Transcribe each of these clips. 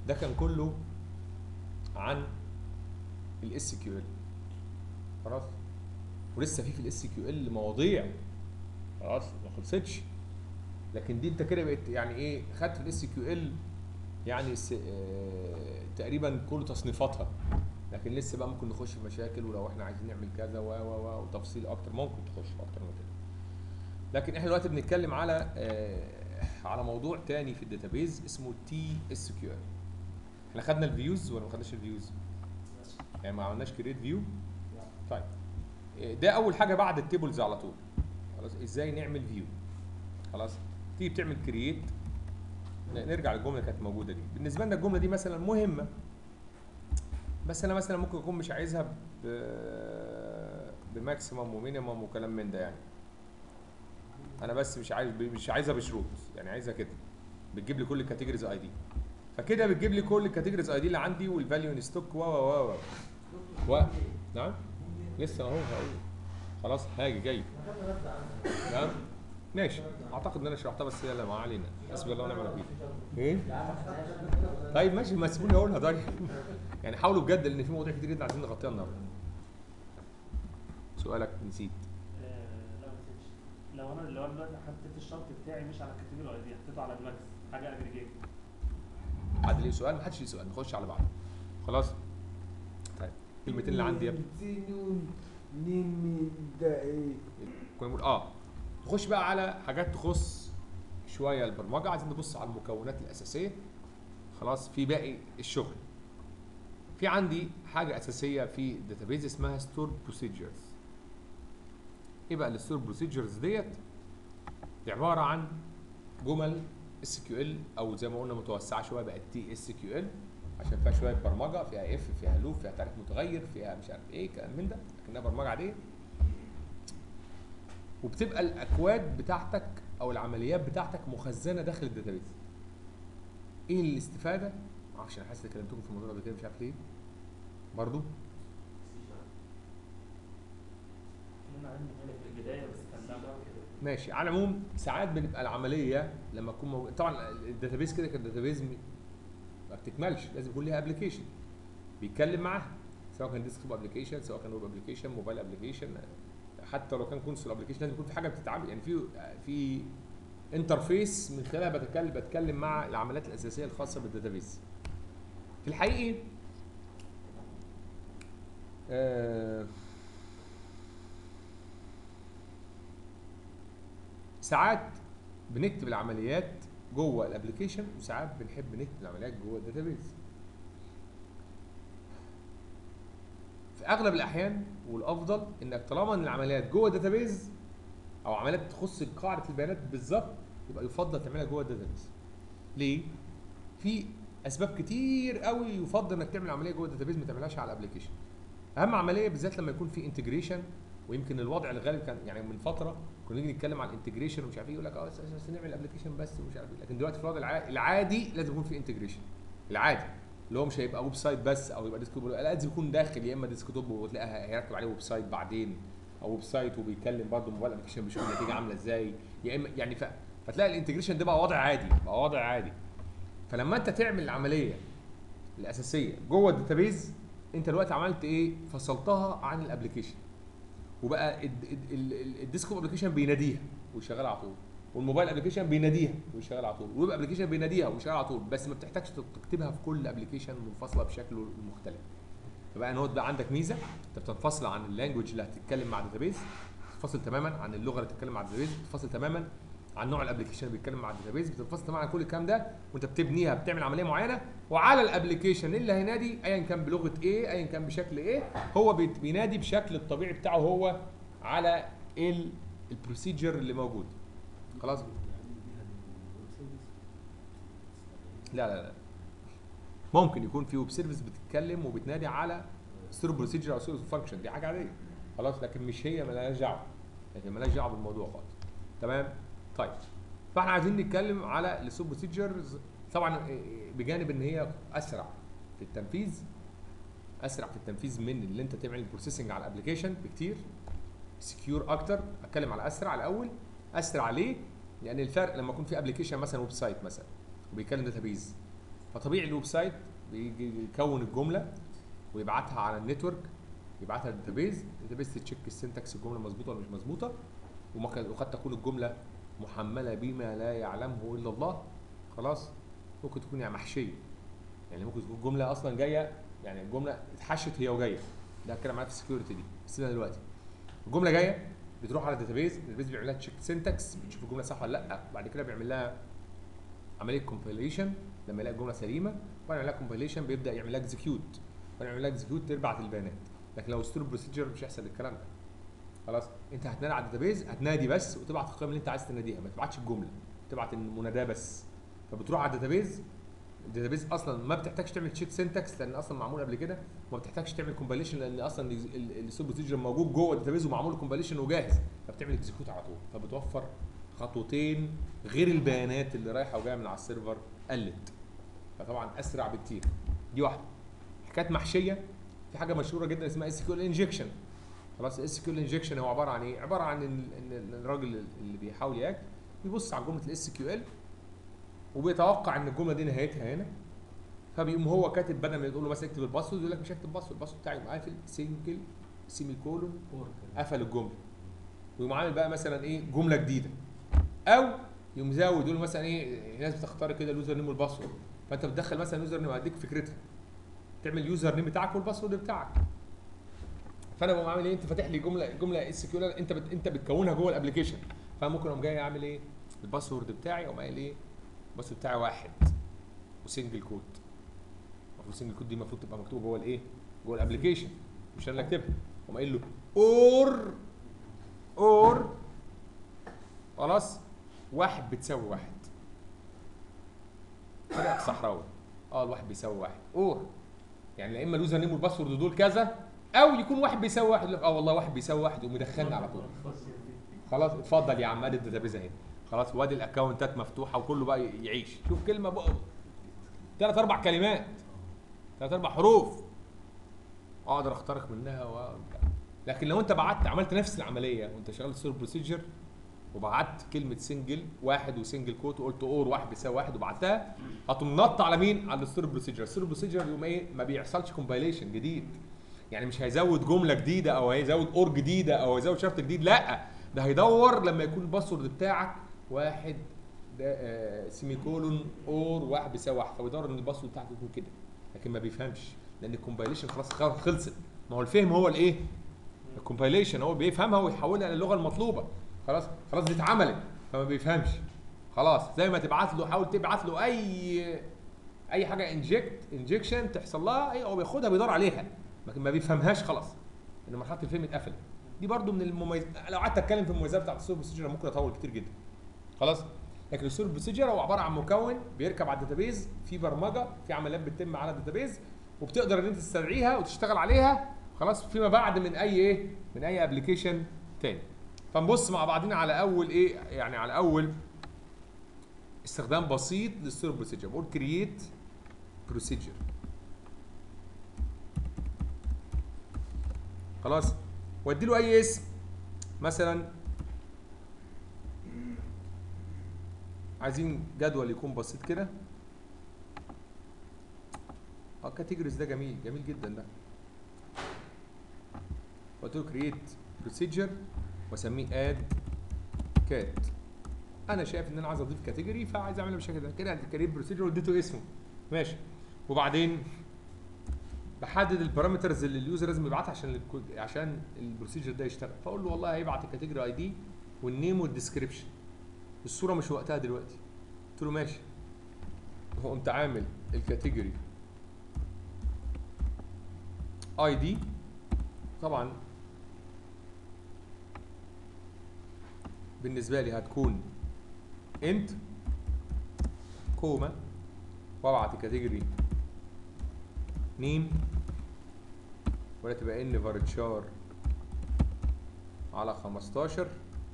ده كان كله عن الاس كيو ال خلاص ولسه في في الاس كيو ال مواضيع خلاص ما خلصتش لكن دي انت كده بقت يعني ايه خدت في الاس كيو ال يعني س... آه... تقريبا كل تصنيفاتها لكن لسه بقى ممكن نخش في مشاكل ولو احنا عايزين نعمل كذا و و و وتفصيل اكتر ممكن تخش اكتر من كده لكن احنا دلوقتي بنتكلم على آه على موضوع تاني في الداتابيز اسمه تي اس كيو ال احنا خدنا الفيوز ولا ما خدناش الفيوز يعني ما عملناش كريت فيو طيب آه، ده اول حاجه بعد التيبلز على طول خلاص ازاي نعمل فيو خلاص تيجي بتعمل كرييت نرجع للجمله اللي كانت موجوده دي بالنسبه لنا الجمله دي مثلا مهمه بس انا مثلا ممكن اكون مش عايزها ب بماكسيمم ومينيمم وكلام من ده يعني انا بس مش عايز مش عايزها بشروط يعني عايزها كده بتجيب لي كل الكاتيجوريز اي دي فكده بتجيب لي كل الكاتيجوريز اي دي اللي عندي والفاليو ان ستوك و و و و نعم لسه اهو هقول خلاص هاجي جاي نعم ماشي اعتقد ان انا شرحتها بس يلا ما علينا حسبي الله ونعم الوكيل ايه طيب ماشي ما تسيبوني اقولها طيب يعني حاولوا بجد لان في مواضيع كتير جدا عايزين نغطيها النهارده سؤالك نسيت آه، لا ما نسيتش لو انا لو انا دلوقتي حطيت الشرط بتاعي مش على الكاتيجوري اي دي حطيته على الماكس حاجه اجريجيت حد ليه سؤال ما حدش ليه سؤال نخش على بعض خلاص طيب الكلمتين اللي عندي يا ابني سنون نمي ده ايه كنا بنقول اه نخش بقى على حاجات تخص شويه البرمجه عايزين نبص على المكونات الاساسيه خلاص في باقي الشغل في عندي حاجه اساسيه في الداتابيز اسمها ستور بروسيجرز ايه بقى الستور بروسيجرز ديت دي عباره عن جمل اس كيو ال او زي ما قلنا متوسعه شويه بقت تي اس كيو ال عشان فيها شويه برمجه فيها اف فيها لوب فيها تعريف متغير فيها مش عارف ايه كلام من ده لكنها برمجه عاديه وبتبقى الاكواد بتاعتك او العمليات بتاعتك مخزنه داخل الداتابيز ايه الاستفاده ما اعرفش انا حاسس إني كلمتكم في الموضوع ده قبل كده مش عارف ليه برضو اتكلمنا عنه هنا في البدايه بس كان ده ماشي على العموم ساعات بنبقى العمليه لما تكون موجود طبعا الداتابيز كده كالداتابيز م- ما بتكملش لازم يكون ليها ابلكيشن بيتكلم معاها سواء كان ديسكتوب ابلكيشن سواء كان ويب ابلكيشن موبايل ابلكيشن حتى لو كان كونسول ابلكيشن لازم يكون في حاجه بتتعامل يعني في في انترفيس من خلالها بتكلم بتكلم مع العمليات الاساسيه الخاصه بالداتابيز في الحقيقه آه ساعات بنكتب العمليات جوه الابلكيشن وساعات بنحب نكتب العمليات جوه الداتابيز في اغلب الاحيان والافضل انك طالما ان العمليات جوه الداتابيز او عمليات تخص قاعده البيانات بالظبط يبقى يفضل تعملها جوه الداتابيز ليه في اسباب كتير قوي يفضل انك تعمل عمليه جوه الداتابيز ما تعملهاش على الابلكيشن اهم عمليه بالذات لما يكون في انتجريشن ويمكن الوضع الغالب كان يعني من فتره كنا نيجي نتكلم عن الانتجريشن ومش عارف ايه يقول لك اه بس- بس نعمل ابلكيشن بس ومش عارف ايه لكن دلوقتي في الوضع الع- العادي لازم يكون في انتجريشن العادي اللي هو مش هيبقى ويب سايت بس او يبقى ديسكتوب لا لازم يكون داخل يا اما ديسكتوب وتلاقيها هيركب عليه ويب سايت بعدين او ويب سايت وبيتكلم برضه موبايل ابلكيشن بيشوف النتيجه عامله ازاي يا اما يعني ف... فتلاقي الانتجريشن ده بقى وضع عادي بقى وضع عادي فلما انت تعمل العمليه الاساسيه جوه الداتابيز انت دلوقتي عملت ايه فصلتها عن الابلكيشن وبقى الد- الد- ال- ال- الديسكتوب ابلكيشن بيناديها ويشغلها على طول والموبايل ابلكيشن بيناديها ويشغل على طول والويب ابلكيشن بيناديها ويشغل على طول بس ما بتحتاجش تكتبها في كل ابلكيشن منفصله بشكل مختلف فبقى نوت بقى عندك ميزه انت بتنفصل عن اللانجوج اللي هتتكلم مع الداتابيز تنفصل تماما عن اللغه اللي هتتكلم مع الداتابيز بتنفصل تماما عن نوع الابلكيشن اللي بيتكلم مع الداتابيز بتنفصل تماما عن كل الكلام ده وانت بتبنيها بتعمل عمليه معينه وعلى الابلكيشن اللي هينادي ايا كان بلغه ايه ايا كان بشكل ايه هو بيت- بينادي بشكل الطبيعي بتاعه هو على ال- البروسيجر اللي موجود خلاص لا لا لا ممكن يكون في ويب سيرفيس بتتكلم وبتنادي على ستور بروسيجر او ستور فانكشن دي حاجه عاديه خلاص لكن مش هي مالهاش دعوه لكن مالهاش دعوه بالموضوع خالص تمام طيب فاحنا عايزين نتكلم على الستور بروسيجرز طبعا إيه، بجانب ان هي اسرع في التنفيذ اسرع في التنفيذ من اللي انت تعمل البروسيسنج على الابلكيشن بكتير سكيور اكتر اتكلم على اسرع الاول اسرع ليه؟ لان الفرق لما يكون في ابلكيشن مثلا ويب سايت مثلا وبيتكلم داتابيز فطبيعي الويب سايت بيجي يكون الجمله ويبعتها على النتورك يبعتها للداتابيز الداتابيز تشيك السنتكس الجمله مظبوطه ولا مش مظبوطه وممكن- وقد تكون الجمله محمله بما لا يعلمه الا الله خلاص ممكن تكون يعني محشيه يعني ممكن تكون الجمله اصلا جايه يعني الجمله اتحشت هي وجايه ده كده معايا في السكيورتي دي سيبنا دلوقتي الجمله جايه بتروح على الداتابيز الداتابيز بيعمل لها تشيك سنتكس بتشوف الجمله صح ولا لا بعد كده بيعمل لها عمليه كومبيليشن لما يلاقي الجمله سليمه بعد يعمل لها كومبيليشن بيبدا يعمل لها اكزكيوت بعد يعمل لها اكزكيوت تبعت البيانات لكن لو ستور بروسيجر مش هيحصل الكلام ده خلاص انت هتنادي على الداتابيز هتنادي بس وتبعت القيم اللي انت عايز تناديها ما تبعتش الجمله تبعت المناداه بس فبتروح على الداتابيز الداتابيز اصلا ما بتحتاجش تعمل تشيك سنتكس لان اصلا معمول قبل كده وما بتحتاجش تعمل كومبيليشن لان اصلا الستور بروسيجر موجود جوه الداتابيز ومعمول كومبيليشن وجاهز فبتعمل اكزكيوت على طول فبتوفر خطوتين غير البيانات اللي رايحه وجايه من على السيرفر قلت فطبعا اسرع بكتير دي واحده حكايه محشيه في حاجه مشهوره جدا اسمها اس كيو ال انجكشن خلاص اس كيو ال انجكشن هو عباره عن ايه عباره عن ان إن الراجل اللي بيحاول ياك بيبص على جمله الاس كيو ال وبيتوقع ان الجمله دي نهايتها هنا فبيقوم هو كاتب بدل ما يقول له بس اكتب الباسورد يقول لك مش هكتب باسورد الباسورد بتاعي يقوم قافل سنجل سيمي كولون قفل الجمله ويقوم عامل بقى مثلا ايه جمله جديده او يقوم زود يقول مثلا ايه الناس بتختار كده اليوزر نيم والباسورد فانت بتدخل مثلا اليوزر نيم هديك فكرتها تعمل اليوزر نيم بتاعك والباسورد بتاعك فانا بقوم عامل ايه انت فاتح لي جمله جمله اس كيو انت بت انت بتكونها جوه الابلكيشن فممكن اقوم جاي اعمل ايه الباسورد بتاعي اقوم قايل ايه الباسورد بتاعي واحد وسنجل كود المفروض سنجل كود دي المفروض تبقى مكتوبه جوه الايه جوه الابلكيشن مش انا اللي اكتبها اقوم قايل له اور اور خلاص واحد بتساوي واحد فرق صحراوي اه الواحد بيساوي واحد اور يعني لا اما اليوزر نيم والباسورد دول كذا او يكون واحد بيساوي واحد يقول لك اه والله واحد بيساوي واحد يقوم يدخلني على طول خلاص اتفضل يا عم ادي الداتابيز اهي خلاص وادي الاكونتات مفتوحه وكله بقى يعيش شوف كلمه بقى ثلاث اربع كلمات ثلاث اربع حروف اقدر اخترق منها و... لكن لو انت بعت عملت نفس العمليه وانت شغال ستور بروسيجر وبعت كلمه سنجل واحد وسنجل كوت وقلت اور واحد بيساوي واحد وبعتها هتقوم نط على مين؟ على الستور بروسيجر، الستور بروسيجر يقوم ايه؟ ما بيحصلش كومبايليشن جديد يعني مش هيزود جمله جديده او هيزود اور جديده او هيزود شرط جديد لا ده هيدور لما يكون الباسورد بتاعك واحد ده آه سيمي كولون اور واحد بيساوي واحد فبيدور ان الباسورد بتاعك يكون كده لكن ما بيفهمش لان الكومبايليشن خلاص خلصت ما هو الفهم هو الايه؟ الكومبايليشن هو بيفهمها ويحولها للغه المطلوبه خلاص خلاص دي اتعملت فما بيفهمش خلاص زي ما تبعت له حاول تبعت له اي اي حاجه انجكت انجكشن تحصل لها ايه هو بياخدها بيدور عليها لكن ما بيفهمهاش خلاص ان مرحله الفهم اتقفلت دي برضو من المميز لو قعدت اتكلم في المميزات بتاعت السور بروسيجر ممكن اطول كتير جدا خلاص لكن السور بروسيجر هو عباره عن مكون بيركب على الداتابيز في برمجه في عمليات بتتم على الداتابيز وبتقدر ان انت تستدعيها وتشتغل عليها خلاص فيما بعد من اي ايه من اي ابلكيشن تاني فنبص مع بعضنا على اول ايه يعني على اول استخدام بسيط للستور بروسيجر بقول كرييت بروسيجر خلاص وادي له اي اسم مثلا عايزين جدول يكون بسيط كده اه كاتيجوريز ده جميل جميل جدا ده قلت له كرييت بروسيجر واسميه اد كات انا شايف ان انا عايز اضيف كاتيجوري فعايز اعملها بالشكل ده كده كرييت بروسيجر واديته اسمه ماشي وبعدين بحدد البارامترز اللي اليوزر لازم يبعتها عشان الكو- عشان البروسيجر ده يشتغل فاقول له والله هيبعت الكاتيجوري اي دي والنيم والديسكربشن الصوره مش وقتها دلوقتي قلت له ماشي وقمت عامل الكاتيجوري اي دي طبعا بالنسبه لي هتكون انت كوما وابعت الكاتيجوري نيم ولا تبقى ان فارتشار على 15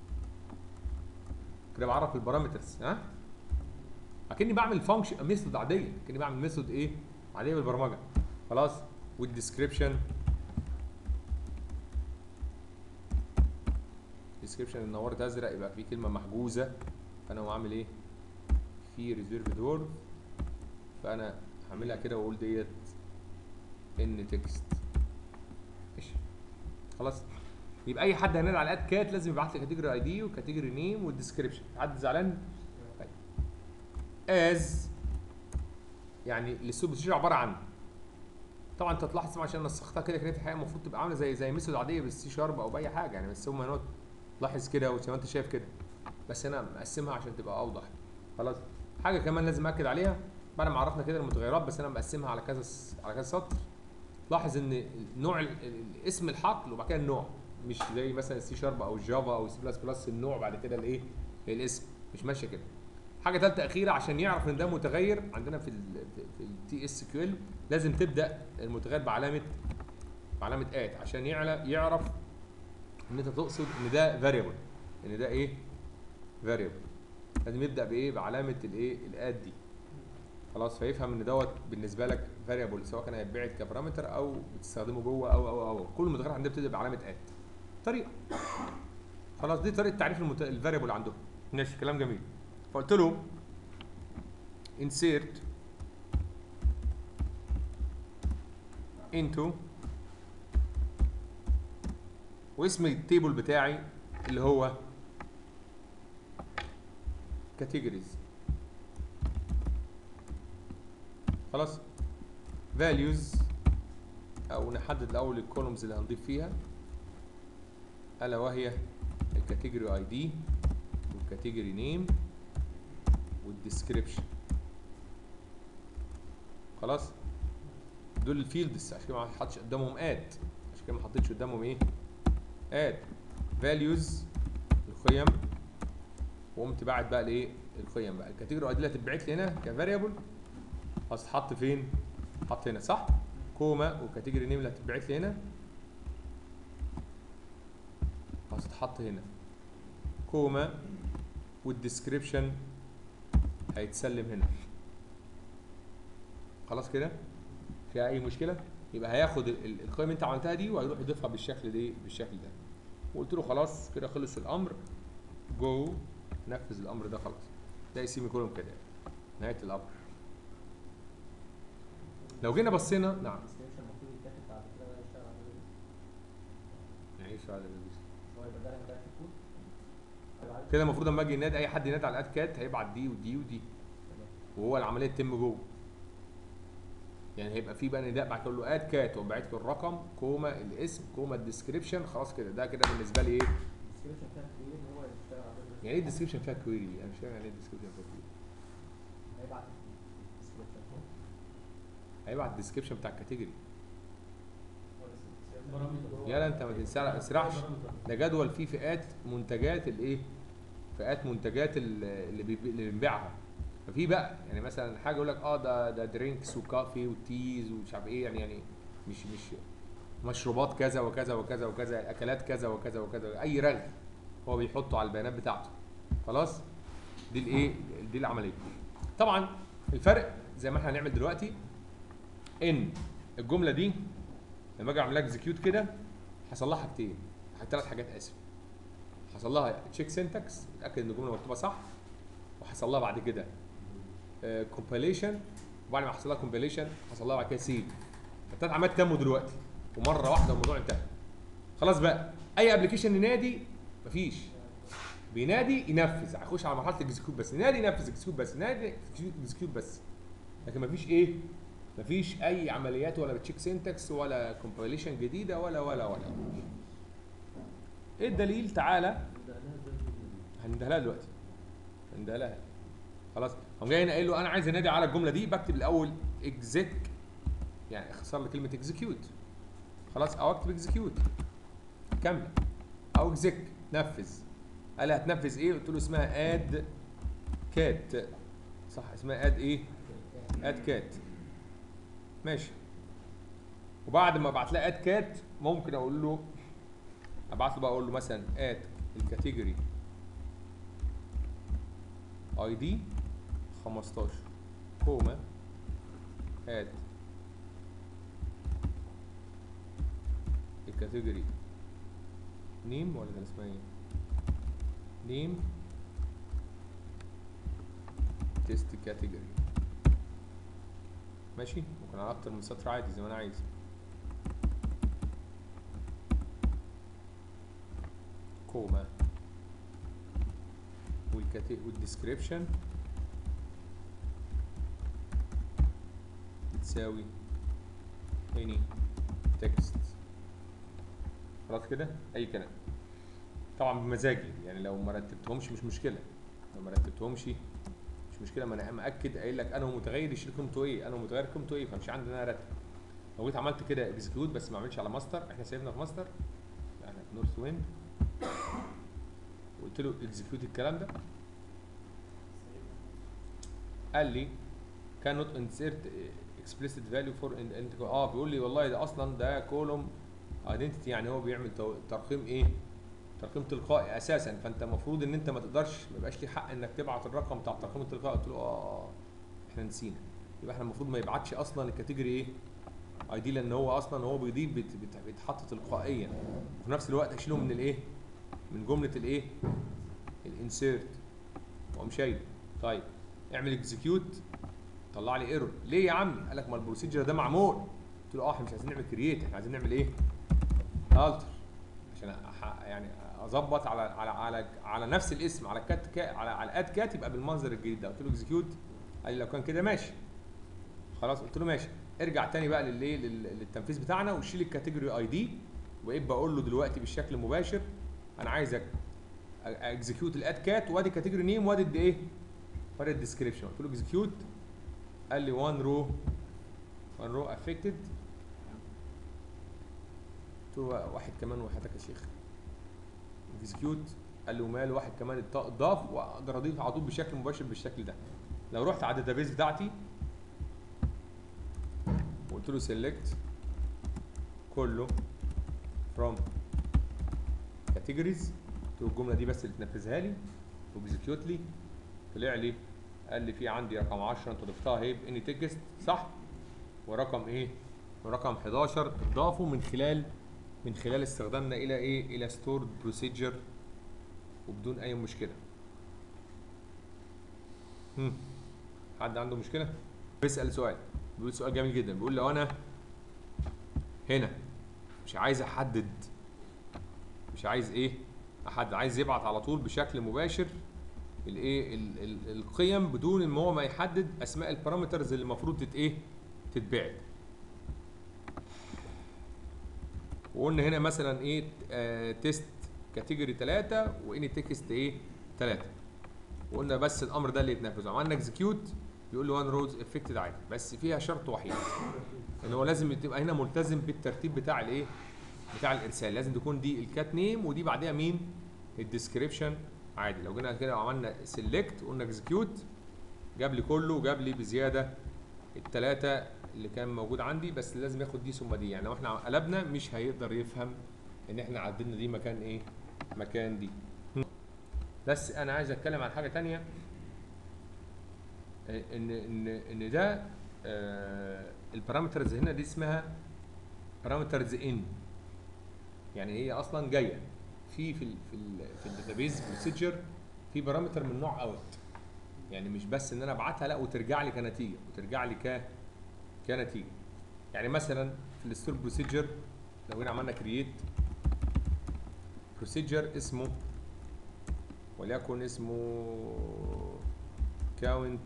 كده بعرف البارامترز ها اكني بعمل فانكشن ميثود عاديه اكني بعمل ميثود ايه عاديه بالبرمجه خلاص والديسكريبشن ديسكريبشن النورت ازرق يبقى في كلمه محجوزه فانا اقوم عامل ايه في ريزيرفد وورد فانا هعملها كده واقول ديت ان تكست ماشي خلاص يبقى اي حد هينادي على اد كات لازم يبعت لي كاتيجوري اي دي وكاتيجوري نيم والديسكربشن حد زعلان از يعني الاسلوب بروسيجر عباره عن طبعا انت تلاحظ طبعا عشان نسختها كده كانت الحقيقه المفروض تبقى عامله زي زي ميثود عاديه بالسي شارب او باي حاجه يعني بس هم هنا لاحظ كده وزي ما انت شايف كده بس انا مقسمها عشان تبقى اوضح خلاص حاجه كمان لازم اكد عليها بعد ما عرفنا كده المتغيرات بس انا مقسمها على كذا س- على كذا سطر لاحظ ان نوع ال- ال- اسم الحقل وبعد كده النوع مش زي مثلا السي شارب او الجافا او السي بلس بلس النوع بعد كده الايه الاسم مش ماشيه كده حاجه ثالثه اخيره عشان يعرف ان ده متغير عندنا في ال في التي اس كيو ال لازم تبدا المتغير بعلامه بعلامه ات عشان يعلى يعرف ان انت تقصد ان ده فاريبل ان ده ايه فاريبل لازم يبدا بايه بعلامه الايه الات دي خلاص فيفهم ان دوت بالنسبه لك فاريبل سواء كان هيتبعت كبارامتر او بتستخدمه جوه او او او كل متغير عندنا بتبدا بعلامه ات طريقه خلاص دي طريقه تعريف المت... الفاريبل عندهم ماشي كلام جميل فقلت له insert into واسم التيبل بتاعي اللي هو categories خلاص values او نحدد الاول الكولومز اللي هنضيف فيها الا وهي الكاتيجوري اي دي والكاتيجوري نيم والديسكريبشن خلاص دول الفيلدز عشان كده ما حطش قدامهم اد عشان كده ما حطيتش قدامهم ايه اد فاليوز القيم وقمت باعت بقى الايه القيم بقى الكاتيجوري اي دي اللي هتتبعت لي هنا كفاريبل هتتحط فين حط هنا صح كوما وكاتيجوري نيم اللي هتتبعت لي هنا هتتحط هنا كوما والديسكريبشن هيتسلم هنا خلاص كده فيها اي مشكله يبقى هياخد ال- ال- القيم اللي انت عملتها دي وهيروح يضيفها بالشكل ده بالشكل ده وقلت له خلاص كده خلص الامر جو نفذ الامر ده خلاص ده سيمي كولوم كده نهايه الامر لو جينا بصينا نعم الديسكريبشن المفروض يتاخد بعد كده بقى يشتغل على الريليز يعني ايه السؤال ده؟ هو يبقى ده هيبقى في الكود هيبقى عارف كده المفروض لما اجي ينادي اي حد ينادي على الاد كات هيبعت دي ودي ودي تمام. وهو العمليه تتم جوه يعني هيبقى في بقى نداء بعد له اد كات وبعت له الرقم كوما الاسم كوما الديسكريبشن خلاص كده ده كده بالنسبه لي ايه الديسكريبشن فيها كوير هو اللي يشتغل على الريليز يعني ايه الديسكريبشن فيها كويري انا مش فاهم يعني ايه الديسكريبشن فيها كويري هيبعت الديسكريبشن هيبعت الديسكريبشن بتاع الكاتيجوري بارامتر يلا انت ما تنسى- تسرحش ده جدول فيه فئات منتجات الايه فئات منتجات ال- اللي بي- اللي بنبيعها ففي بقى يعني مثلا حاجه يقول لك اه ده ده درينكس وكافي وتيز ومش عارف ايه يعني يعني مش مش مشروبات كذا وكذا وكذا وكذا اكلات كذا وكذا وكذا اي رغي هو بيحطه على البيانات بتاعته خلاص دي الايه دي العمليه طبعا الفرق زي ما احنا هنعمل دلوقتي ان الجمله دي لما اجي اعمل لها اكزكيوت كده حصل لها حاجتين ثلاث حاجات اسف حصل لها تشيك سنتكس اتاكد ان الجمله مكتوبه صح وحصل لها بعد كده كومبيليشن وبعد ما حصل لها كومبيليشن حصل لها بعد كده سيف الثلاث عمليات تموا دلوقتي ومره واحده الموضوع انتهى خلاص بقى اي ابلكيشن ينادي مفيش بينادي ينفذ هيخش على مرحله الاكزكيوت بس ينادي ينفذ اكزكيوت بس ينادي اكزكيوت بس لكن مفيش ايه مفيش اي عمليات ولا بتشيك سينتكس ولا كومبيليشن جديده ولا ولا ولا ايه الدليل تعالى هنديها لها دلوقتي هنديها لها خلاص قام جاي هنا قايل له انا عايز انادي على الجمله دي بكتب الاول اكزيك يعني اختصار لكلمه اكزكيوت خلاص او اكتب اكزكيوت كامله او اكزيك نفذ قال لي هتنفذ ايه قلت له اسمها اد كات صح اسمها اد ايه اد كات ماشي وبعد ما ابعت لها اد كات ممكن اقول له ابعت له بقى اقول له مثلا اد الكاتيجوري اي دي 15 كوما اد الكاتيجوري نيم ولا كان اسمها ايه نيم تيست كاتيجوري ماشي ممكن على اكتر من سطر عادي زي ما انا عايز كوما والكاتي والديسكريبشن بتساوي اني تكست خلاص كده اي كلام طبعا بمزاجي يعني لو ما رتبتهمش مش مشكله لو ما رتبتهمش مش مشكله ما انا مأكد قايل لك انا متغير يشيل قيمته ايه انا متغير قيمته ايه فمش عندي ان انا ارتب لو جيت عملت كده اكزكيوت بس ما عملتش على ماستر احنا سايبنا في ماستر احنا في نورث ويند وقلت له اكزكيوت الكلام ده قال لي cannot insert explicit value for in in- اه بيقول لي والله ده اصلا ده كولوم ايدنتيتي يعني هو بيعمل تو- ترقيم ايه ترقيم تلقائي اساسا فانت المفروض ان انت ما تقدرش ما يبقاش لي حق انك تبعت الرقم بتاع الترقيم التلقائي قلت له اه احنا نسينا يبقى احنا المفروض ما يبعتش اصلا الكاتيجوري ايه اي دي لان هو اصلا هو بيضيف بت- بت- بيتحط تلقائيا وفي نفس الوقت اشيله من الايه من جمله الايه الانسيرت واقوم شايله طيب اعمل اكزكيوت طلع لي ايرور ليه يا عمي قال لك ما البروسيجر ده معمول قلت له اه احنا مش عايزين نعمل كرييت احنا عايزين نعمل ايه التر عشان أح- يعني اظبط على على على على نفس الاسم على كات كا على على اد كات يبقى بالمنظر الجديد ده قلت له اكزكيوت قال لي لو كان كده ماشي خلاص قلت له ماشي ارجع تاني بقى للايه لل- للتنفيذ بتاعنا وشيل الكاتيجوري اي دي وابقى بقول له دلوقتي بالشكل المباشر انا عايزك اكزكيوت الاد كات وادي كاتيجوري نيم وادي الد- ايه وادي الديسكريبشن قلت له اكزكيوت قال لي 1 رو 1 رو افكتد قلت له واحد كمان وحياتك يا شيخ اكزكيوت قال له مال واحد كمان ات- اتضاف واقدر اضيف على طول بشكل مباشر بالشكل ده لو رحت على الداتابيز بتاعتي وقلت له سيلكت كله from categories قلت له الجمله دي بس اللي تنفذها لي واكزكيوت لي طلع لي قال لي في عندي رقم 10 انت ضفتها اهي باني تكست صح ورقم ايه ورقم 11 اضافه من خلال من خلال استخدامنا الى ايه الى ستورد بروسيجر وبدون اي مشكله هم. حد عنده مشكله بيسال سؤال بيقول سؤال جميل جدا بيقول لو انا هنا مش عايز احدد مش عايز ايه احد عايز يبعت على طول بشكل مباشر الايه ال- ال- القيم بدون ما هو ما يحدد اسماء البارامترز اللي المفروض تت ايه تتبعت وقلنا هنا مثلا ايه آه تيست كاتيجوري 3 واني تكست ايه 3 وقلنا بس الامر ده اللي يتنفذ عملنا اكزكيوت بيقول له وان روز افكتد عادي بس فيها شرط وحيد ان هو لازم تبقى هنا ملتزم بالترتيب بتاع الايه بتاع الارسال لازم تكون دي الكات نيم ودي بعديها مين الديسكريبشن عادي لو جينا كده وعملنا سيلكت وقلنا اكزكيوت جاب لي كله وجاب لي بزياده الثلاثه اللي كان موجود عندي بس لازم ياخد دي ثم دي يعني لو احنا قلبنا مش هيقدر يفهم ان احنا عدلنا دي مكان ايه مكان دي بس انا عايز اتكلم عن حاجه تانية آه، ان ان ان ده آه البارامترز هنا دي اسمها بارامترز ان يعني هي اصلا جايه في في ال في ال في الداتابيز بروسيجر في بارامتر من نوع اوت يعني مش بس ان انا ابعتها لا وترجع لي كنتيجه وترجع لي ك كنتيجه يعني مثلا في الستور بروسيجر لو جينا عملنا كرييت بروسيجر اسمه وليكن اسمه كاونت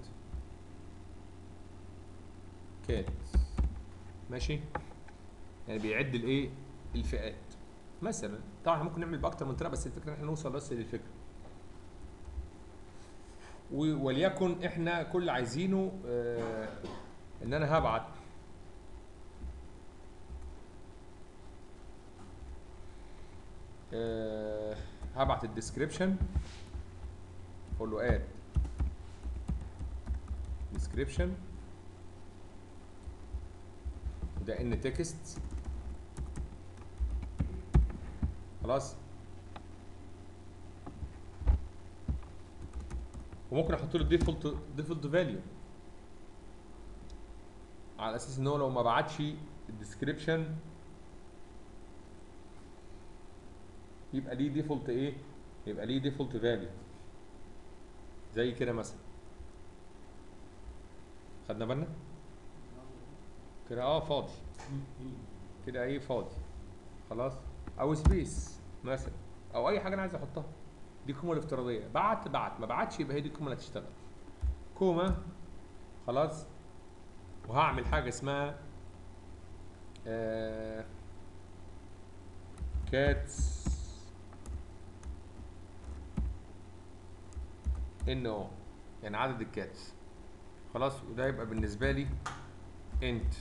كات ماشي يعني بيعد الايه الفئات مثلا طبعا إحنا ممكن نعمل باكتر من طريقه بس الفكره ان احنا نوصل بس للفكره و- وليكن احنا كل اللي عايزينه آه ان انا هبعت آه هبعت الديسكريبشن اقول له اد description وده ان تكست خلاص وممكن احط له ديفولت ديفولت فاليو على اساس ان هو لو ما بعتش الديسكريبشن يبقى ليه ديفولت ايه يبقى ليه ديفولت فاليو زي كده مثلا خدنا بالنا كده اه فاضي كده ايه فاضي خلاص او سبيس مثلا او اي حاجه انا عايز احطها دي القيمه الافتراضيه بعت بعت ما بعتش يبقى هي دي القيمه اللي هتشتغل كوما خلاص وهعمل حاجه اسمها آه كاتس ان او يعني عدد الكاتس خلاص وده يبقى بالنسبه لي انت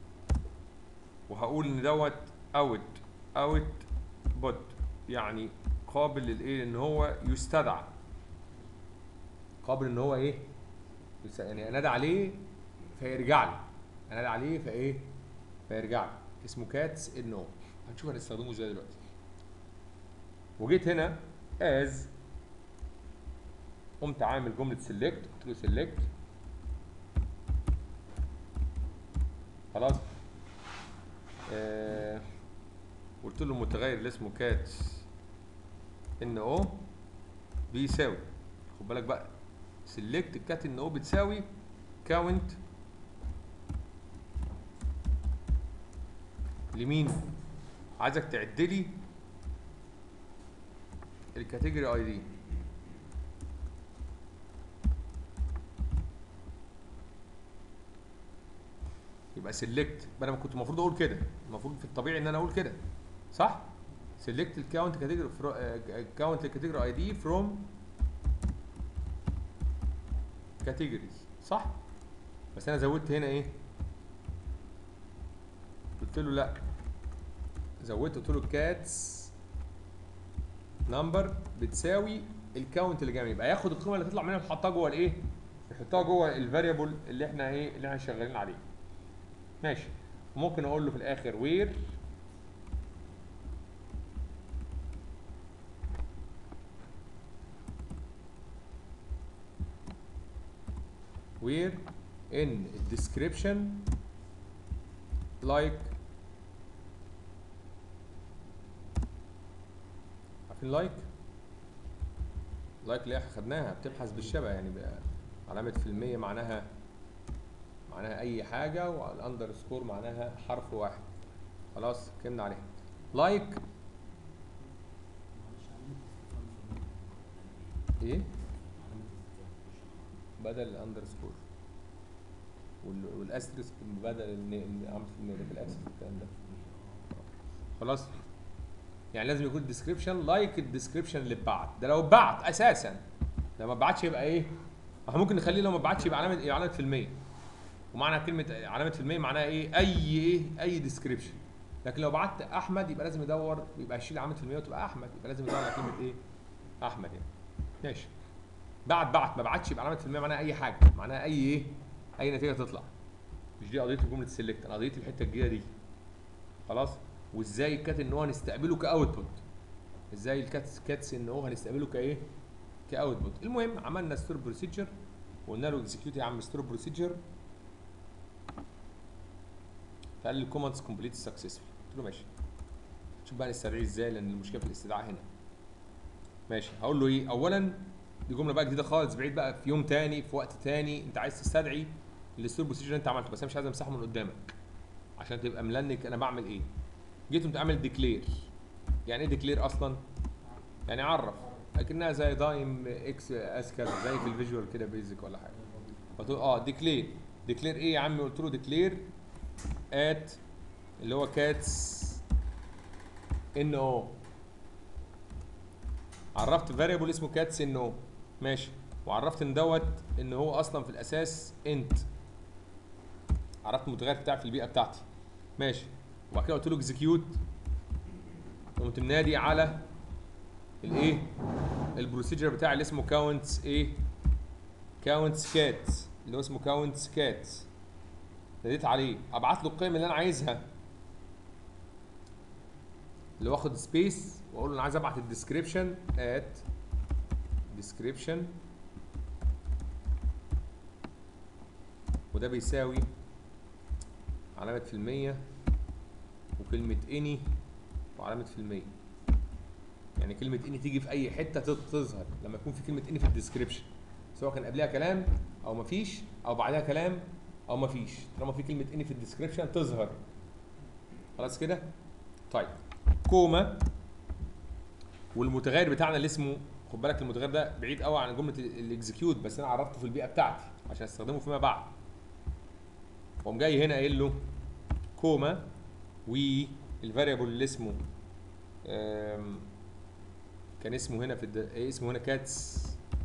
وهقول ان دوت اوت اوت بوت يعني قابل للايه ان هو يستدعى قابل ان هو ايه يس- يعني انادى عليه فيرجع لي انادى عليه فايه فيرجع لي اسمه كاتس ان او هنشوف هنستخدمه ازاي دلوقتي وجيت هنا از قمت عامل جمله سيلكت قلت له سيلكت خلاص آه قلت له المتغير اللي اسمه كات ان او بيساوي خد بالك بقى سيلكت الكات ان او بتساوي كاونت لمين عايزك تعد لي الكاتيجوري اي دي يبقى سيلكت انا كنت المفروض اقول كده المفروض في الطبيعي ان انا اقول كده صح سيلكت الكاونت كاتيجوري كاونت الكاتيجوري اي دي فروم كاتيجوريز صح بس انا زودت هنا ايه قلت له لا زودت قلت له كاتس نمبر بتساوي الكاونت اللي جاي يبقى ياخد القيمه اللي تطلع منها يحطها جوه الايه يحطها جوه الفاريبل اللي احنا ايه اللي احنا شغالين عليه ماشي ممكن اقول له في الاخر وير where in description like عارفين لايك لايك اللي احنا خدناها بتبحث بالشبه يعني بقى علامة في المية معناها معناها أي حاجة والأندرسكور معناها حرف واحد خلاص اتكلمنا عليها لايك ايه بدل الاندرسكور وال- والاسترسك بدل الن- عامل في المية في الاكسس الكلام ده خلاص يعني لازم يكون الديسكربشن لايك الديسكربشن اللي اتبعت ده لو اتبعت اساسا لو ما اتبعتش يبقى ايه احنا ممكن نخليه لو ما اتبعتش يبقى علامه ايه علامه في المية ومعنى كلمه علامه في المية معناها ايه اي ايه اي ديسكربشن لكن لو بعت احمد يبقى لازم يدور يبقى يشيل علامه في المية وتبقى احمد يبقى لازم يدور على كلمه ايه احمد يعني ماشي بعت بعت ما بعتش يبقى علامه في المية معناها اي حاجه معناها اي ايه اي نتيجه تطلع مش دي قضيه جمله السلكت انا قضيه الحته الجديده دي خلاص وازاي الكات ان هو هنستقبله كاوتبوت ازاي الكاتس كاتس ان هو هنستقبله كايه كاوتبوت المهم عملنا ستور بروسيجر وقلنا له اكزكيوت يا عم ستور بروسيجر فقال لي الكوماندز كومبليت سكسسفول قلت له ماشي شوف بقى نستدعيه ازاي لان المشكله في الاستدعاء هنا ماشي هقول له ايه اولا دي جمله بقى جديده خالص بعيد بقى في يوم تاني في وقت تاني انت عايز تستدعي الستور بروسيجر اللي انت عملته بس انا مش عايز امسحه من قدامك عشان تبقى ملنك انا بعمل ايه جيت قمت عامل ديكلير يعني ايه ديكلير اصلا يعني عرف لكنها زي دايم اكس اس كذا زي في الفيجوال كده بيزك ولا حاجه قلت له اه ديكلير ديكلير ايه يا عم قلت له ديكلير ات اللي هو كاتس ان او عرفت فاريبل اسمه كاتس ان او ماشي وعرفت ان دوت ان هو اصلا في الاساس انت عرفت المتغير بتاعي في البيئه بتاعتي ماشي وبعد كده قلت له اكزكيوت قمت منادي على الايه البروسيجر بتاعي اللي اسمه كاونتس ايه كاونتس كات اللي هو اسمه كاونتس كات ناديت عليه ابعت له القيم اللي انا عايزها اللي واخد سبيس واقول له انا عايز ابعت الديسكريبشن ات ديسكريبشن وده بيساوي علامة في المية وكلمة اني وعلامة في المية يعني كلمة اني تيجي في أي حتة تظ- تظهر لما يكون في كلمة اني في الديسكريبشن سواء كان قبلها كلام أو مفيش أو بعدها كلام او مفيش طالما في كلمه اني في الديسكربشن تظهر خلاص كده طيب كوما والمتغير بتاعنا اللي اسمه خد بالك المتغير ده بعيد قوي عن جمله الاكزكيوت بس انا عرفته في البيئه بتاعتي عشان استخدمه فيما بعد قوم جاي هنا قايل له كوما والفاريبل اللي اسمه آم، كان اسمه هنا في الد... ايه اسمه هنا كاتس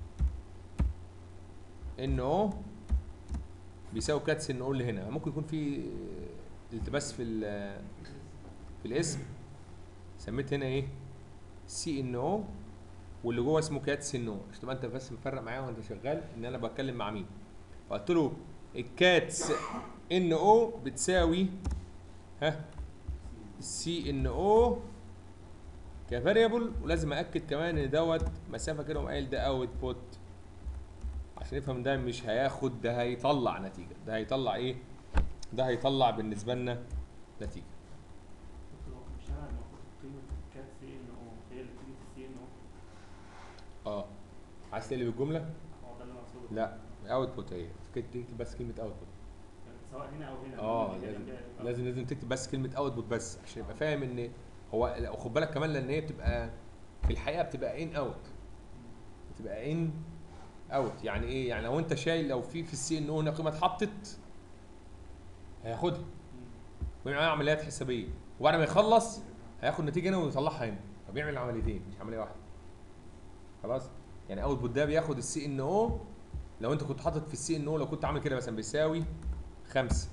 ان او بيساوي كاتس ان او اللي هنا ممكن يكون في التباس في ال- في الاسم سميت هنا ايه سي ان او واللي جوه اسمه كاتس ان او عشان تبقى انت بس مفرق معايا وانت شغال ان انا بتكلم مع مين فقلت له الكاتس ان او بتساوي ها سي ان او كفاريبل ولازم اكد كمان ان دوت مسافه كده وقايل ده اوت بوت عشان نفهم ده مش هياخد ده هيطلع نتيجه ده هيطلع ايه ده هيطلع بالنسبه لنا نتيجه مش انا المفروض قيمه الكات سي ان او هي اللي بتيجي في السي ان او اه عايز تقلب الجمله هو ده اللي مقصود لا اوت بوت هي تكتب بس كلمه اوت بوت سواء هنا او هنا اه اللي هي لازم جنبها. لازم لازم تكتب بس كلمه اوت بوت بس عشان يبقى فاهم ان هو لا، خد بالك كمان لان هي بتبقى في الحقيقه بتبقى ان اوت بتبقى ان اوت يعني ايه يعني لو انت شايل لو في في السي ان او هنا قيمه اتحطت هياخدها مم. ويعمل عمليات حسابيه وبعد ما يخلص هياخد نتيجه هنا ويطلعها هنا فبيعمل عمليتين مش عمليه واحده خلاص يعني اوت بوت ده بياخد السي ان او لو انت كنت حاطط في السي ان او لو كنت عامل كده مثلا بيساوي خمسة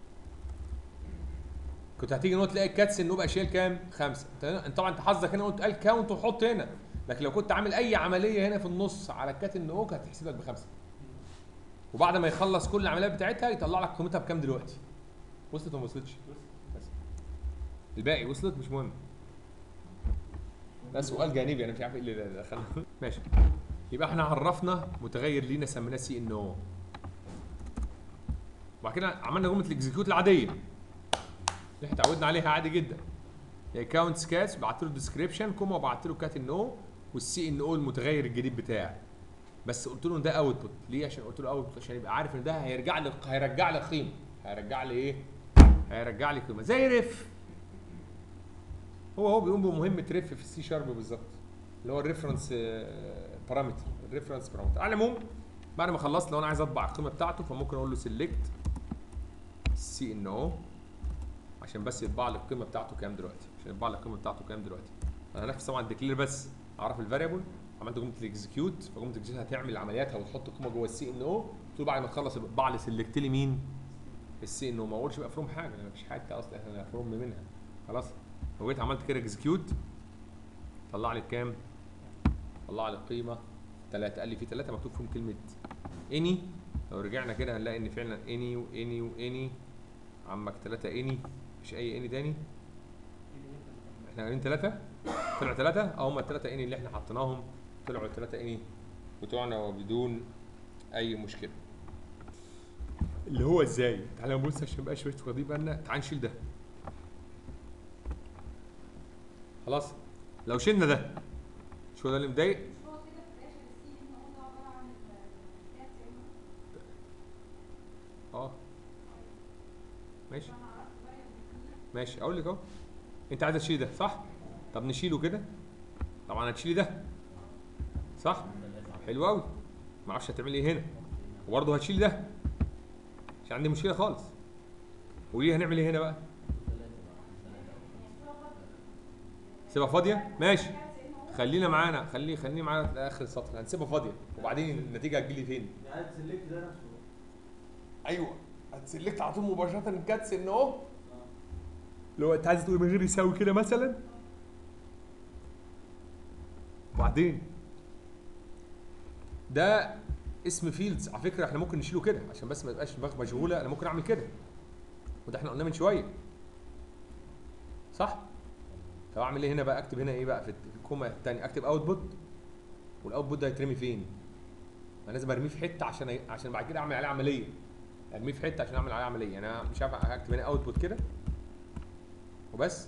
كنت هتيجي نقطة تلاقي الكاتس ان هو بقى شايل كام؟ خمسة انت انت طبعا انت حظك هنا قلت قال كاونت وحط هنا لكن لو كنت عامل اي عملية هنا في النص على الكات ان او كانت هتحسب لك بخمسة وبعد ما يخلص كل العمليات بتاعتها يطلع لك قيمتها بكام دلوقتي؟ وصلت ولا ما وصلتش؟ بس الباقي وصلت مش مهم ده سؤال جانبي انا مش عارف ايه اللي دخلنا ماشي يبقى احنا عرفنا متغير لينا سميناه سي ان او وبعد كده عملنا جمله الاكزكيوت العاديه اللي احنا اتعودنا عليها عادي جدا هي كاونتس كاتس بعت له ديسكريبشن كوما وبعت له كات ان او والسي ان او المتغير الجديد بتاعي بس قلت له إن ده اوتبوت ليه عشان قلت له اوتبوت عشان يبقى عارف ان ده هيرجع لي هيرجع لي قيمه هيرجع لي ايه هيرجع لي قيمه زي ريف هو هو بيقوم بمهمه ريف في السي شارب بالظبط اللي هو الريفرنس بارامتر الريفرنس بارامتر على العموم بعد ما خلصت لو انا عايز اطبع القيمه بتاعته فممكن اقول له سيلكت سي ان او عشان بس يطبع لي القيمه بتاعته كام دلوقتي عشان يطبع لي القيمه بتاعته كام دلوقتي انا نفس طبعا ديكلير بس اعرف الفاريبل عملت جمله الاكزكيوت فجمله الاكزكيوت هتعمل عملياتها وتحط القيمه جوه السي ان او قلت له بعد ما تخلص يطبع لي سيلكت لي مين السي ان او ما اقولش بقى فروم حاجه لان مفيش حاجه اصلا احنا فروم منها خلاص لو جيت عملت كده اكزكيوت طلع لي كام طلع لي القيمه 3 قال لي في 3 مكتوب فيهم كلمه اني لو رجعنا كده هنلاقي ان فعلا اني واني واني عمك 3 اني مش اي اني تاني احنا قايلين 3 طلع 3 اه هم الثلاثه اني اللي احنا حطيناهم طلعوا الثلاثه اني بتوعنا بدون اي مشكله اللي هو ازاي تعالى نبص عشان مبقاش مش واخدين بالنا تعال نشيل ده خلاص لو شلنا ده شو ده اللي مضايق مش هو كده في الاخر السي ان هو ده عباره عن الكات اه ماشي فانا عرفت بقى ان ماشي اقول لك اهو انت عايز تشيل ده صح طب نشيله كده طبعا هتشيلي ده صح حلو قوي ما اعرفش هتعملي ايه هنا وبرضه هتشيل ده مش عندي مشكله خالص وليه هنعمل ايه هنا بقى سيبها فاضيه ماشي خلينا معانا خلي خليني معانا لاخر السطر هنسيبها فاضيه وبعدين النتيجه هتجيلي فين يعني سلكت ده نفسه ايوه هتسلكت على طول مباشره الكاتس ان اهو لو انت عايز تقول من غير يساوي كده مثلا وبعدين ده اسم فيلدز على فكره احنا ممكن نشيله كده عشان بس ما يبقاش دماغ مشغوله انا ممكن اعمل كده وده احنا قلناه من شويه صح طب اعمل ايه هنا بقى اكتب هنا ايه بقى في في الكوما الثانيه اكتب اوتبوت والاوتبوت ده هيترمي فين انا لازم ارميه في حته عشان أ- عشان بعد كده اعمل عليه عمليه ارميه في حته عشان اعمل عليه عمليه يعني انا مش عارف اكتب هنا اوتبوت كده وبس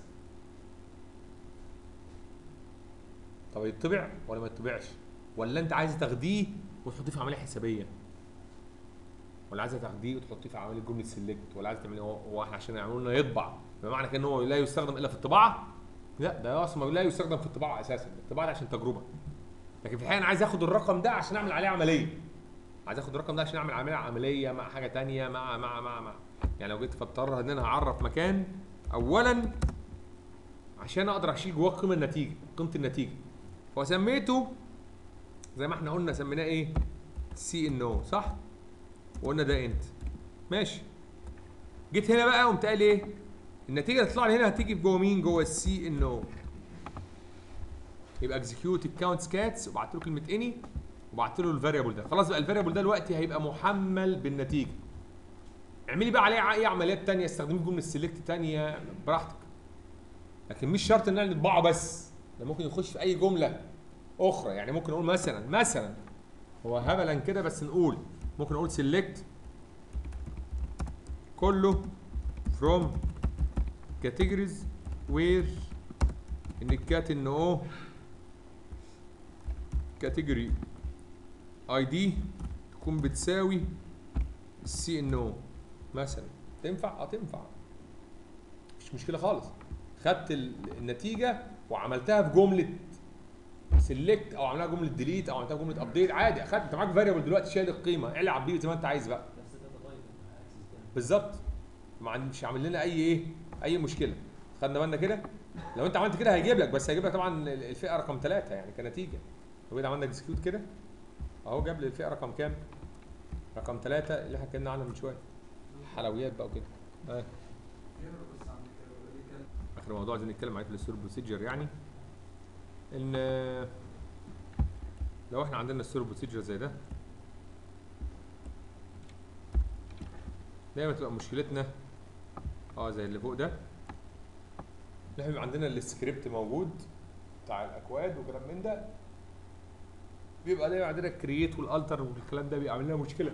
طب يطبع ولا ما يطبعش ولا انت عايز تاخديه وتحطيه في عمليه حسابيه ولا عايزه تاخديه وتحطيه في عمليه جمله سيلكت ولا عايزه تعمليه هو هو احنا عشان يعملوا لنا يطبع بمعنى كده ان هو لا يستخدم الا في الطباعه لا ده اصلا لا يستخدم في الطباعه اساسا الطباعه دي عشان تجربه لكن في الحقيقه انا عايز اخد الرقم ده عشان اعمل عليه عمليه عايز اخد الرقم ده عشان اعمل عمليه عمليه مع حاجه تانية مع مع مع مع يعني لو جيت فاضطر ان انا هعرف مكان اولا عشان اقدر اشيل جواه قيمه النتيجه قيمه النتيجه فسميته زي ما احنا قلنا سميناه ايه سي ان او صح وقلنا ده انت ماشي جيت هنا بقى قمت قال ايه النتيجه اللي تطلع لي هنا هتيجي جوه مين جوه السي ان او يبقى اكزكيوت الكاونت كاتس وبعت له كلمه اني وبعت له الفاريبل ده خلاص بقى الفاريبل ده دلوقتي هيبقى محمل بالنتيجه اعملي بقى عليه اي عمليات تانية استخدمي جمله سيلكت تانية براحتك لكن مش شرط ان انا نطبعه بس ده ممكن يخش في اي جمله اخرى يعني ممكن نقول مثلا مثلا هو هبلا كده بس نقول ممكن اقول سيلكت كله from categories where ان الكات ان او category ID تكون بتساوي السي ان او مثلا تنفع اه تنفع مش مشكله خالص خدت ال- النتيجه وعملتها في جمله سيلكت او عملها جمله ديليت او عملتها جمله ابديت عادي اخدت انت معاك فاريبل دلوقتي شايل القيمه العب بيه زي ما انت عايز بقى نفس الداتا تايب اكسس ده بالظبط ما عند- مش عامل لنا اي ايه اي مشكله خدنا بالنا كده لو انت عملت كده هيجيب لك بس هيجيب لك طبعا ال- الفئه رقم ثلاثة يعني كنتيجه لو جينا عملنا اكسكيوت كده اهو جاب لي الفئه رقم كام رقم ثلاثة اللي احنا اتكلمنا عنها من شويه حلويات بقى وكده آه. اخر موضوع عايزين نتكلم عليه في الستور بروسيجر يعني ان آه، لو احنا عندنا الستور بروسيجر زي ده دايما تبقى مشكلتنا اه زي اللي فوق ده ان احنا بيبقى عندنا السكريبت موجود بتاع الاكواد وكلام من ده بيبقى دايما عندنا الكرييت والالتر والكلام ده بيبقى عامل لنا مشكله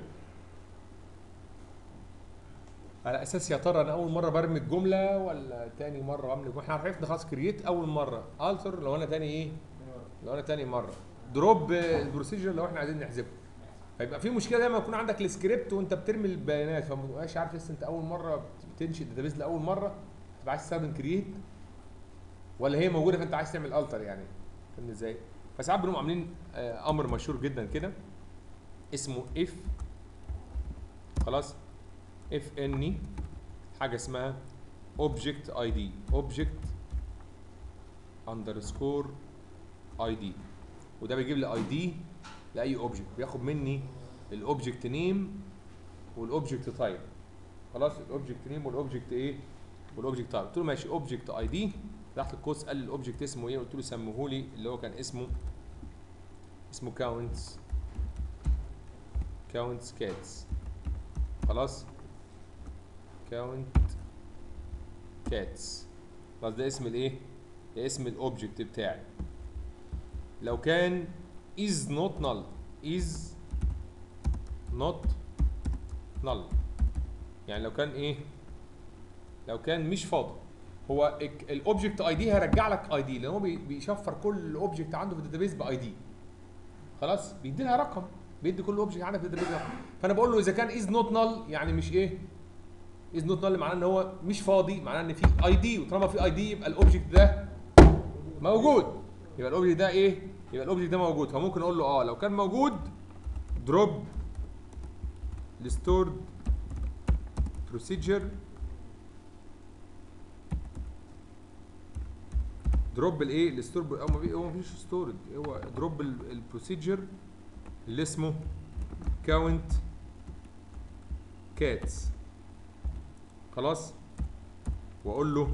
على اساس يا ترى انا اول مره برمي الجمله ولا تاني مره بعمل الجمله احنا عرفنا خلاص كرييت اول مره التر لو انا تاني ايه لو انا تاني مره دروب البروسيجر لو احنا عايزين نحذفه فيبقى في مشكله دايما يكون عندك السكريبت وانت بترمي البيانات فما تبقاش عارف لسه انت اول مره بتنشئ داتابيز لاول مره تبقى عايز تستخدم كرييت ولا هي موجوده فانت عايز تعمل التر يعني فاهم ازاي؟ فساعات بنقوم عاملين آه، امر مشهور جدا كده اسمه اف خلاص اف اني حاجه اسمها اوبجكت اي دي اوبجكت اندرسكور اي دي وده بيجيب لي اي دي لاي اوبجكت بياخد مني الاوبجكت نيم والاوبجكت تايب خلاص الاوبجكت نيم والاوبجكت ايه والاوبجكت تايب قلت له ماشي اوبجكت اي دي تحت القوس قال لي الاوبجكت اسمه ايه قلت له سموه لي اللي هو كان اسمه اسمه كاونتس كاونتس كاتس خلاص كاونت كاتس خلاص ده اسم الايه ده اسم الاوبجكت بتاعي لو كان is not null is not null يعني لو كان ايه لو كان مش فاضي هو الاوبجكت اي دي هيرجع لك اي دي لان هو بي- بيشفر كل اوبجكت عنده في الداتابيز باي دي خلاص بيدي لها رقم بيدي كل اوبجكت عندك في الداتابيز رقم فانا بقول له اذا كان از نوت نل يعني مش ايه از نوت نل معناه ان هو مش فاضي معناه ان في اي دي وطالما في اي دي يبقى الاوبجكت ده موجود يبقى الاوبجكت ده ايه يبقى الاوبجكت ده موجود فممكن اقول له اه لو كان موجود دروب الستورد بروسيجر دروب الايه الستور او ما في- هو مفيش ستورد هو دروب البروسيجر اللي اسمه كاونت كاتس خلاص واقول له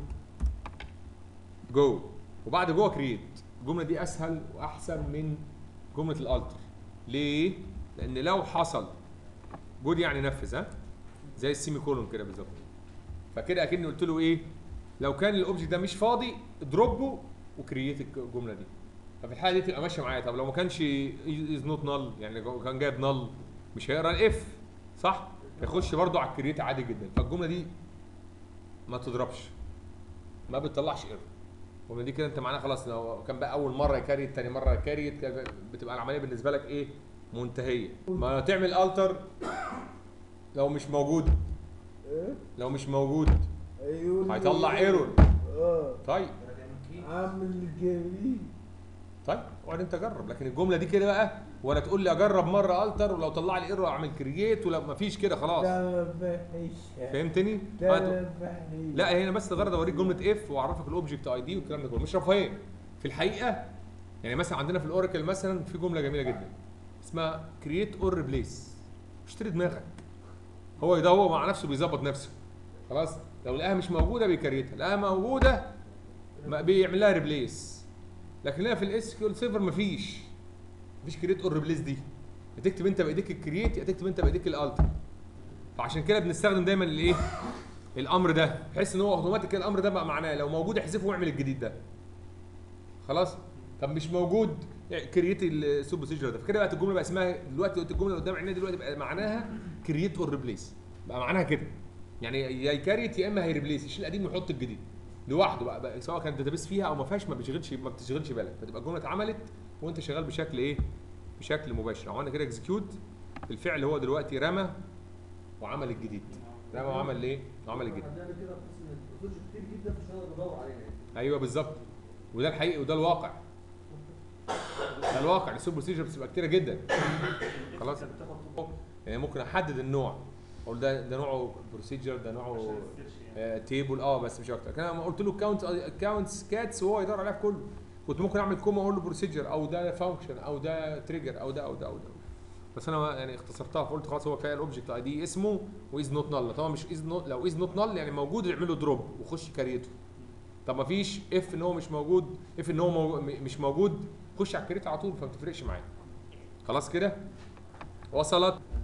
جو وبعد جوه كرييت الجمله دي اسهل واحسن من جمله الالتر ليه لان لو حصل جود يعني نفذ ها زي السيمي كولون كده بالظبط فكده اكني قلت له ايه لو كان الاوبجكت ده مش فاضي دروبه وكرييت الجمله دي ففي الحاله دي تبقى ماشيه معايا طب لو ما كانش از نوت نل يعني لو كان جايب نل مش هيقرا الاف صح يخش برضه على الكرييت عادي جدا فالجمله دي ما تضربش ما بتطلعش ايرور ومن دي كده انت معناها خلاص لو كان بقى اول مره يكريت تاني مره يكريت بتبقى العمليه بالنسبه لك ايه منتهيه ما تعمل التر لو مش موجود ايه لو مش موجود يقول لي هيطلع ايرور اه طيب عامل جميل طيب اقعد انت جرب لكن الجمله دي كده بقى ولا تقول لي اجرب مره التر ولو طلع لي ايرور اعمل كرييت ولو مفيش كده خلاص ده ما فيهش فهمتني؟ ده هت- ما فيهش لا هنا بس الغرض اوريك جمله اف واعرفك الاوبجكت اي دي والكلام ده كله مش رفاهيه في الحقيقه يعني مثلا عندنا في الاوراكل مثلا في جمله جميله جدا اسمها كرييت اور ريبليس اشتري دماغك هو ده هو مع نفسه بيظبط نفسه خلاص لو لقاها مش موجوده بيكريتها لقاها موجوده ما بيعمل لها ريبليس لكن هنا في الاس كيو سيرفر مفيش مفيش كرييت اور ريبليس دي هتكتب انت بايديك الكرييت يا تكتب انت بايديك الالتر فعشان كده بنستخدم دايما الايه الامر ده بحيث ان هو اوتوماتيك الامر ده بقى معناه لو موجود احذفه واعمل الجديد ده خلاص طب مش موجود كرييت السوب بروسيجر ده فكده بقت الجمله بقى اسمها دلوقتي قلت الجمله اللي قدام عينينا دلوقتي بقى معناها كرييت اور ريبليس بقى معناها كده يعني يا يكريت يا اما هيريبليس يشيل القديم ويحط الجديد لوحده بقى, بقى سواء كان داتابيس فيها او ما فيهاش ما بيشغلش ما بتشغلش بالك فتبقى الجمله اتعملت وانت شغال بشكل ايه بشكل مباشر عملنا كده اكزكيوت الفعل هو دلوقتي رمى وعمل الجديد رمى وعمل ايه وعمل الجديد هنعمل كده بحيث ان البروسيجر كتير جدا مش هنقدر ندور عليها يعني ايوه بالظبط وده الحقيقي وده الواقع ده الواقع السوب بروسيجر بتبقى كتيره جدا خلاص. كانت بتاخد طول يعني ممكن احدد النوع اقول ده ده نوعه بروسيجر ده عشان نوعه السيرش يعني. تيبل اه بس مش اكتر كان لما قلت له كاونت كاونتس كاتس وهو يدور عليها في كله كنت ممكن اعمل كوما اقول له بروسيجر او ده فانكشن او ده تريجر او ده او ده او ده بس انا ما- يعني اختصرتها فقلت خلاص هو كفايه الاوبجكت اي دي اسمه وايز نوت نل طبعا مش از نوت لو از نوت نل يعني موجود يعمل له دروب وخش كاريته طب ما فيش اف ان هو مش موجود اف ان هو مو م- مش موجود خش على الكريت على طول فما بتفرقش معايا خلاص كده وصلت